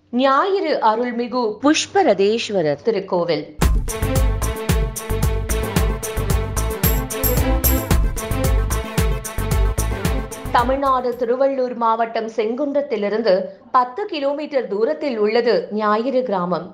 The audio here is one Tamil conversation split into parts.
ஞாயிறு அருள்மிகு புஷ்பரதேஸ்வரர் திருக்கோவில் தமிழ்நாடு திருவள்ளூர் மாவட்டம் செங்குன்றத்திலிருந்து பத்து கிலோமீட்டர் தூரத்தில் உள்ளது ஞாயிறு கிராமம்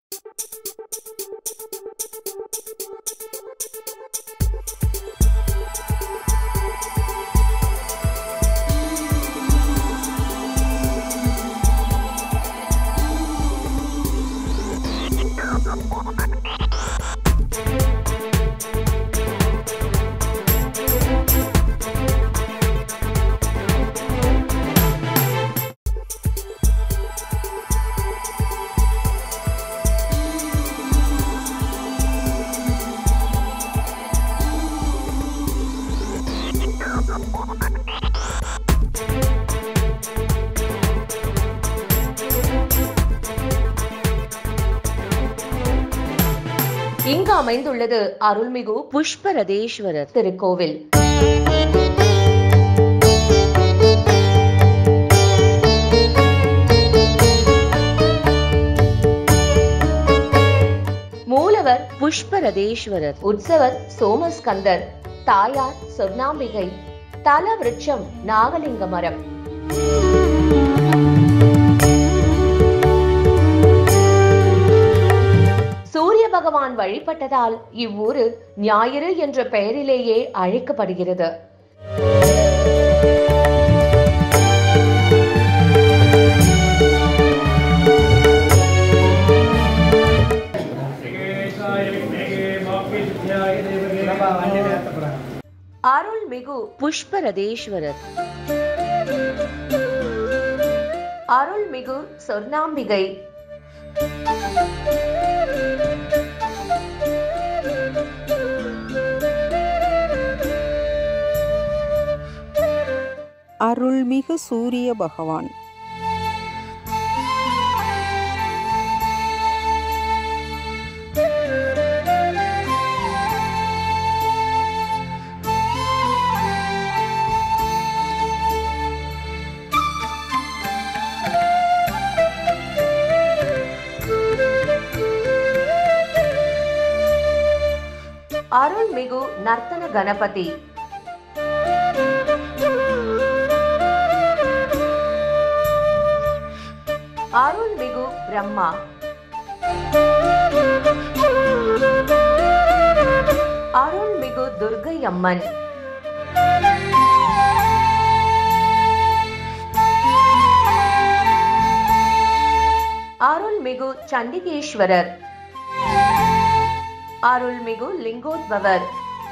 இங்கு அமைந்துள்ளது அருள்மிகு புஷ்பரதேஸ்வரர் திருக்கோவில் மூலவர் புஷ்பரதேஸ்வரர் உற்சவர் சோமஸ்கந்தர் தாயார் சொர்ணாம்பிகை தல விருட்சம் நாகலிங்க மரம் சூரிய பகவான் வழிபட்டதால் இவ்வூரு ஞாயிறு என்ற பெயரிலேயே அழைக்கப்படுகிறது அருள்மிகு புஷ்பரதேஸ்வரர் அருள்மிகு சொர்ணாம்பிகை அருள்மிகு சூரிய பகவான் அருள்மிகு நர்த்தன கணபதி அருள்மிகு பிரம்மா அருள்மிகு துர்கை அம்மன் அருள்மிகு சண்டிகேஸ்வரர் அருள்மிகு லிங்கோத்பவர்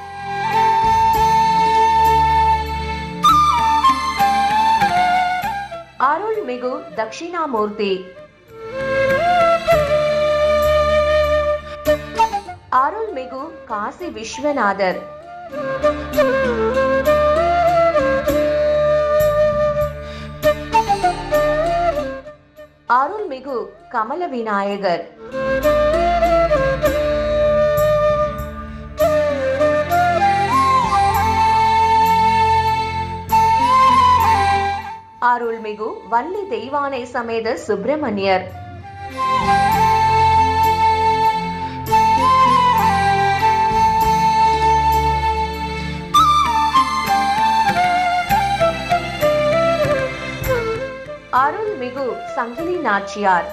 அருள்மிகு தட்சிணாமூர்த்தி அருள்மிகு காசி விஸ்வநாதர் அருள்மிகு கமல விநாயகர் அருள்மிகு வள்ளி தெய்வானை சமேத சுப்பிரமணியர் அருள்மிகு சங்கிலி நாச்சியார்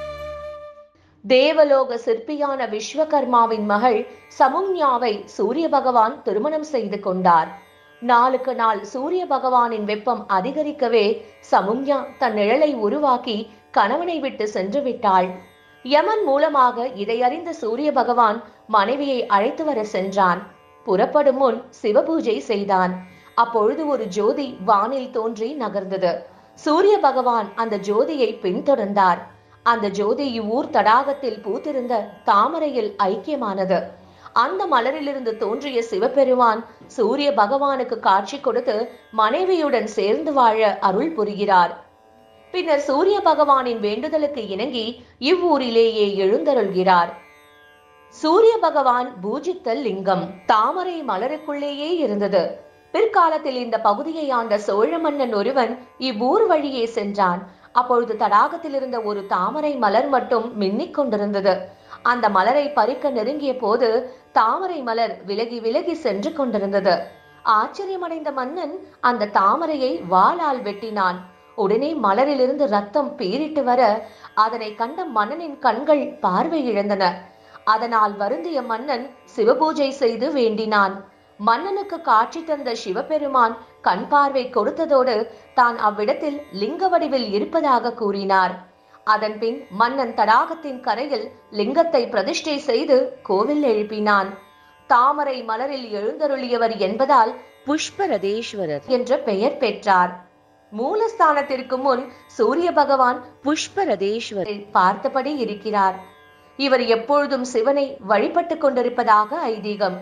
தேவலோக சிற்பியான விஸ்வகர்மாவின் மகள் சமுன்யாவை சூரிய பகவான் திருமணம் செய்து கொண்டார் நாளுக்கு நாள் சூரிய பகவானின் வெப்பம் அதிகரிக்கவே சமுன்யா தன் நிழலை உருவாக்கி கணவனை விட்டு சென்று விட்டாள் யமன் மூலமாக இதை அறிந்த சூரிய பகவான் மனைவியை அழைத்து வர சென்றான் புறப்படும் முன் சிவபூஜை செய்தான் அப்பொழுது ஒரு ஜோதி வானில் தோன்றி நகர்ந்தது சூரிய பகவான் அந்த ஜோதியை பின்தொடர்ந்தார் அந்த ஜோதி இவ்வூர் தடாகத்தில் பூத்திருந்த தாமரையில் ஐக்கியமானது அந்த மலரிலிருந்து தோன்றிய சிவபெருமான் சூரிய பகவானுக்கு காட்சி கொடுத்து மனைவியுடன் சேர்ந்து வாழ அருள் புரிகிறார் பின்னர் சூரிய பகவானின் வேண்டுதலுக்கு இணங்கி இவ்வூரிலேயே எழுந்தருள்கிறார் சூரிய பகவான் பூஜித்த லிங்கம் தாமரை மலருக்குள்ளேயே இருந்தது பிற்காலத்தில் இந்த பகுதியை ஆண்ட சோழ மன்னன் ஒருவன் இவ்வூர் வழியே சென்றான் அப்பொழுது தடாகத்தில் இருந்த ஒரு தாமரை மலர் மட்டும் மின்னிக் கொண்டிருந்தது அந்த மலரை பறிக்க நெருங்கிய போது தாமரை மலர் விலகி விலகி சென்று கொண்டிருந்தது ஆச்சரியமடைந்த மன்னன் அந்த தாமரையை வாளால் வெட்டினான் உடனே மலரிலிருந்து ரத்தம் பீரிட்டு வர அதனை கண்ட மன்னனின் கண்கள் பார்வை இழந்தன அதனால் வருந்திய மன்னன் சிவபூஜை செய்து வேண்டினான் மன்னனுக்கு காட்சி தந்த சிவபெருமான் கண் பார்வை கொடுத்ததோடு தான் அவ்விடத்தில் லிங்க வடிவில் இருப்பதாக கூறினார் அதன்பின் மன்னன் தடாகத்தின் கரையில் லிங்கத்தை பிரதிஷ்டை செய்து கோவில் எழுப்பினான் தாமரை மலரில் எழுந்தருளியவர் என்பதால் புஷ்பரதேஸ்வரர் என்ற பெயர் பெற்றார் மூலஸ்தானத்திற்கு முன் சூரிய பகவான் புஷ்பரதேஸ்வரை பார்த்தபடி இருக்கிறார் இவர் எப்பொழுதும் சிவனை வழிபட்டுக் கொண்டிருப்பதாக ஐதீகம்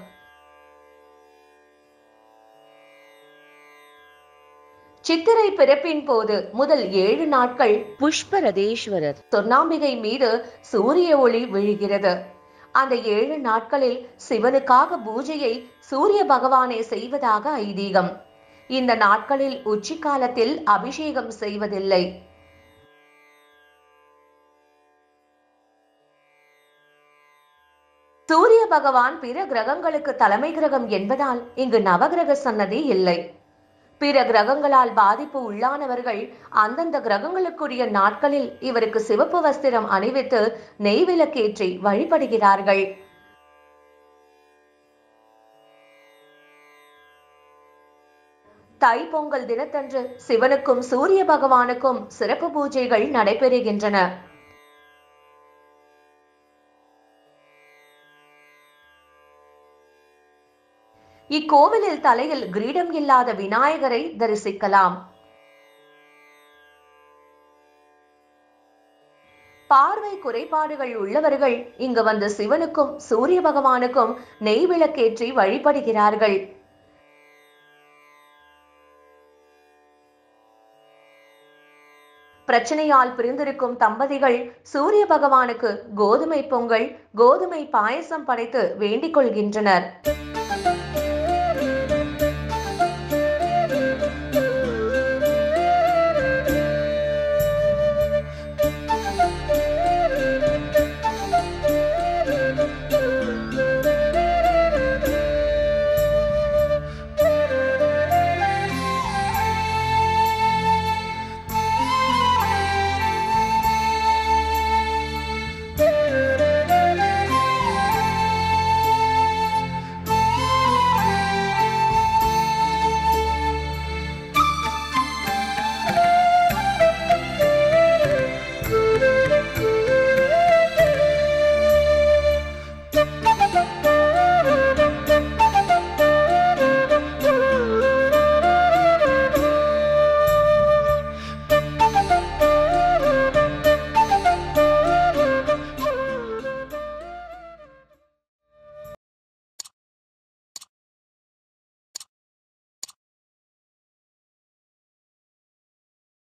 சித்திரை பிறப்பின் போது முதல் ஏழு நாட்கள் புஷ்பரதேஸ்வரர் சொர்ணாம்பிகை மீது சூரிய ஒளி விழுகிறது அந்த ஏழு நாட்களில் சிவனுக்காக பூஜையை சூரிய பகவானே செய்வதாக ஐதீகம் இந்த நாட்களில் உச்சி காலத்தில் அபிஷேகம் செய்வதில்லை சூரிய பகவான் பிற கிரகங்களுக்கு தலைமை கிரகம் என்பதால் இங்கு நவகிரக சன்னதி இல்லை பிற கிரகங்களால் பாதிப்பு உள்ளானவர்கள் அந்தந்த கிரகங்களுக்குரிய நாட்களில் இவருக்கு சிவப்பு வஸ்திரம் அணிவித்து நெய்விளக்கேற்றி வழிபடுகிறார்கள் தை பொங்கல் தினத்தன்று சிவனுக்கும் சூரிய பகவானுக்கும் சிறப்பு பூஜைகள் நடைபெறுகின்றன இக்கோவிலில் தலையில் கிரீடம் இல்லாத விநாயகரை தரிசிக்கலாம் பார்வை குறைபாடுகள் உள்ளவர்கள் இங்கு வந்து சிவனுக்கும் சூரிய பகவானுக்கும் நெய் விளக்கேற்றி வழிபடுகிறார்கள் பிரச்சனையால் பிரிந்திருக்கும் தம்பதிகள் சூரிய பகவானுக்கு கோதுமை பொங்கல் கோதுமை பாயசம் படைத்து வேண்டிக் கொள்கின்றனர்